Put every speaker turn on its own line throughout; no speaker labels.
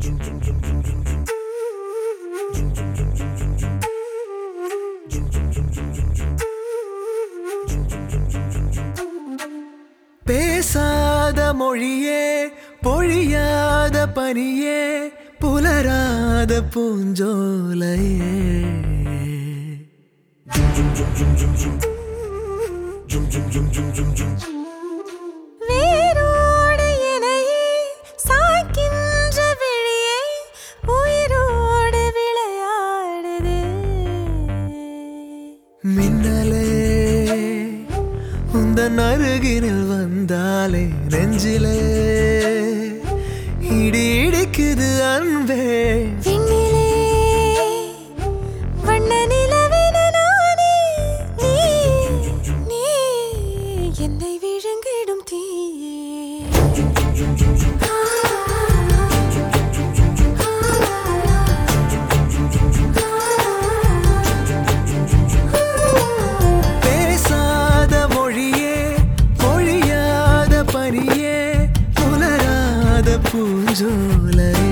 பேசாத மொழியே பொழியாத பனியே புலராத பூஞ்சோலையே
வேரோடு இணையே சாய்க்கின்ற விழியே உயிரோடு விளையாடுது
மின்னலே உந்தன் அருகினில் வந்தாலே நெஞ்சிலே இடி இடிக்குது அன்பே
விண்ணிலே வண்ண நிலவென நானே நீ நீ என்னை விழுங்கிடும் தீயே
பேசாத மொழியே பொழியாத பனியே புலராத பூஞ்சோலையே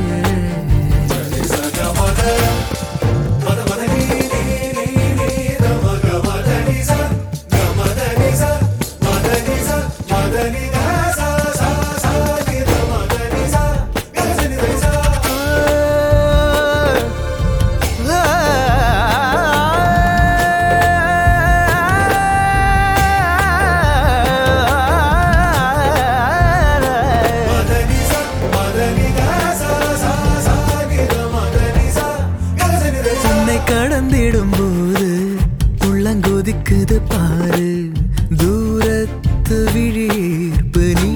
உன்னை கடந்திடும் போது உள்ளங்கொதிக்குது பாரு தூரத்து விழிப்பு நீ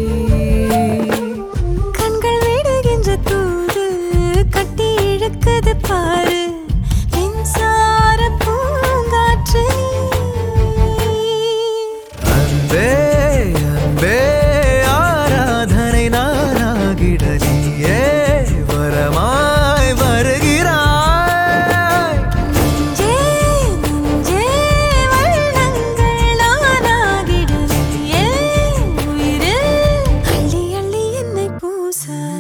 கண்கள் விடுகின்ற தூது கட்டி இழுக்குது பாரு மின்சார பூங்காற்று நீ
அன்பே அன்பே ஆராதனை நானாகிட நீயே வரமாய் வருகிறாய்
நெஞ்சே நெஞ்சே வண்ணங்கள் நானாகிடுறியே உயிரில் அள்ளி அள்ளி என்னை பூச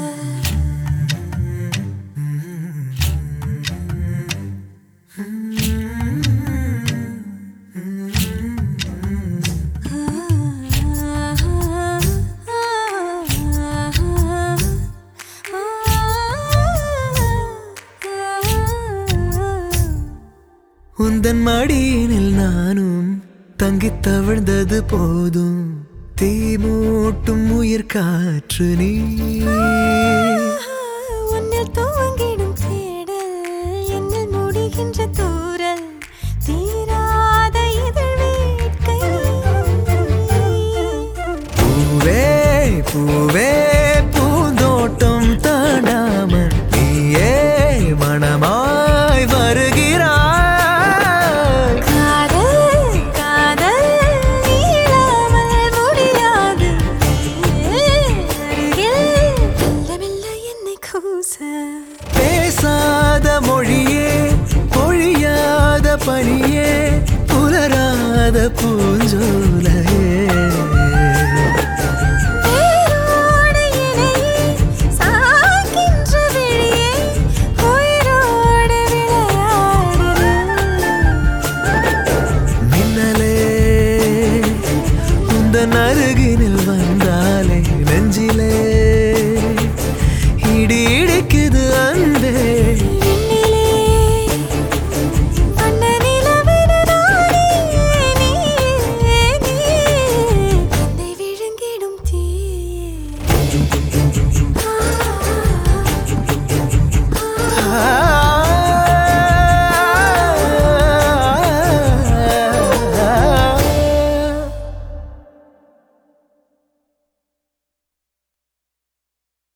உந்தன் மடியினில் நானும் தங்கித் தவழ்ந்தது போதும் தீ மூட்டும் உயிர் காற்று நீ
உன்னில் துவங்கிடும் தேடல் என்னில் முடிகின்ற தூரல் தீராத இதழ் வேட்கை
பூவே பூவே பூந்தோட்டம் தாண்டாமல் நீயே மனமாய் வருகிறாய்
காதல் காதல் நீளாமல் முடியாது அருகில் மெல்ல மெல்ல என்னை கூச
பேசாத மொழியே பொழியாத பனியே புலராத பூஞ்சோலையே